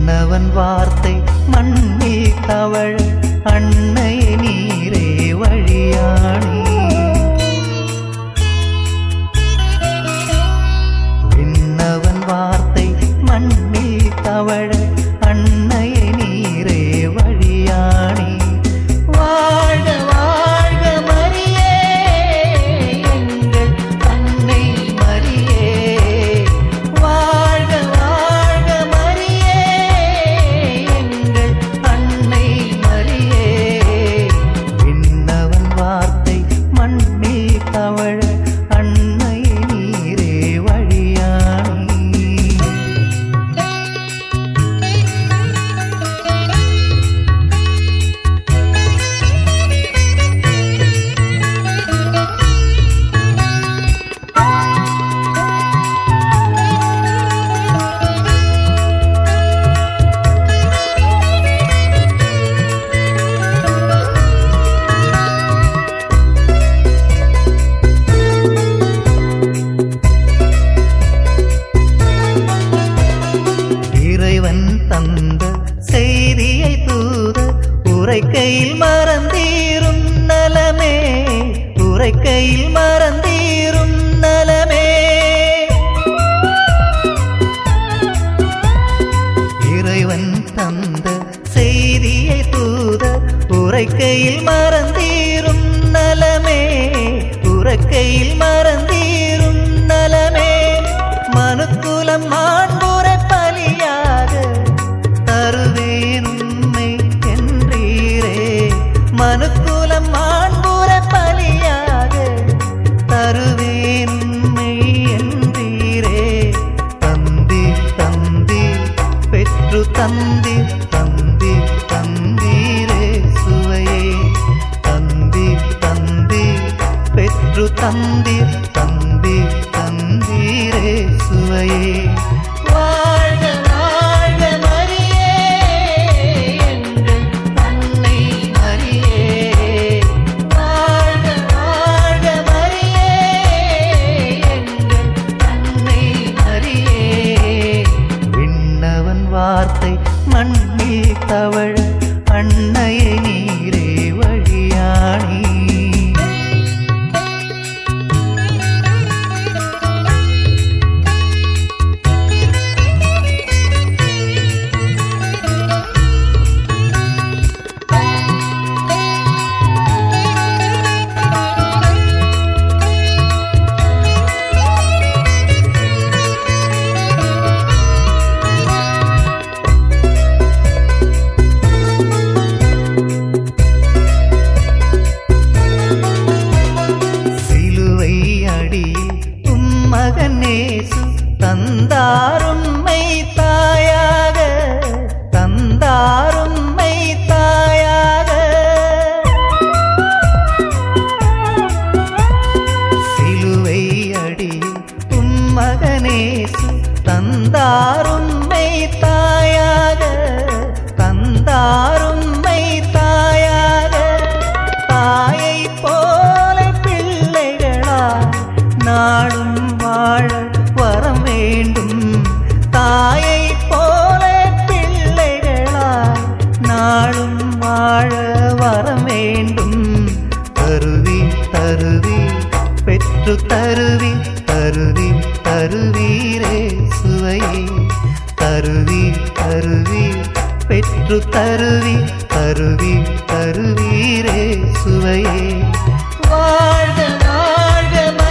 விண்ணவன் வார்த்தை மண்ணில் தவழ அன்னை நீரே வழியாணி விண்ணவன் வார்த்தை மண்ணில் தவழ அன்னை நீரே வழியாணி வாழ்க வாழ்க மரியே எங்கள் அன்னை மரியே வாழ்க வாழ்க மரியே எங்கள் அன்னை மரியே விண்ணவன் வார்த்தை மண்ணில் தவழ அன்னை நீரே வழியாணி இறைவன் தந்த செய்தியை தூத உரைக்கையில் மறந்தீரும் நலமே உரைக்கையில் மறந்தீரும் நலமே இறைவன் தந்த செய்தியை தூத உரைக்கையில் மறந்தீரும் நலமே உரைக்கையில் மறந்தீரும் நலமே மனுக்குலம் மாண்புரை பலியாக தருவேன் உண்மை என்றீரே மனுக்குலம் மாண்புரை பலியாக தருவேன் உண்மை என்றீரே தந்தி தந்தி பெற்று தந்தி தந்தி தந்தீரே சுவையே தந்தி தந்தி பெற்று தந்தி தந்தி தந்தீரே சுவையே வாழ்க வாழ்க மரியே எங்கள் அன்னை மரியே வாழ்க வாழ்க மரியே எங்கள் அன்னை மரியே விண்ணவன் வார்த்தை மண்ணில் தவழ அன்னையை நீரே வழியாணி சிலுவை அடியில் உம்மகன் நேசு தந்தாருண்மை தாயாக தந்தாருண்மை தாயாக சிலுவை அடியில் உம்மகனேசு தந்தாருண்மை தாயாக தந்தாருண்மை தாயாக தாயை போல பிள்ளைகளா நாடும் வாழ வரம் வேண்டும் தாயை போல பிள்ளைகளா நாடும் வாழ வரம் வேண்டும் தருவி தருவி பெற்று தருவி தருவி தருவீரே சுவையே தருவி தருவி பெற்று தருவி தருவி தருவீரே சுவையே வாழ்க வாழ்க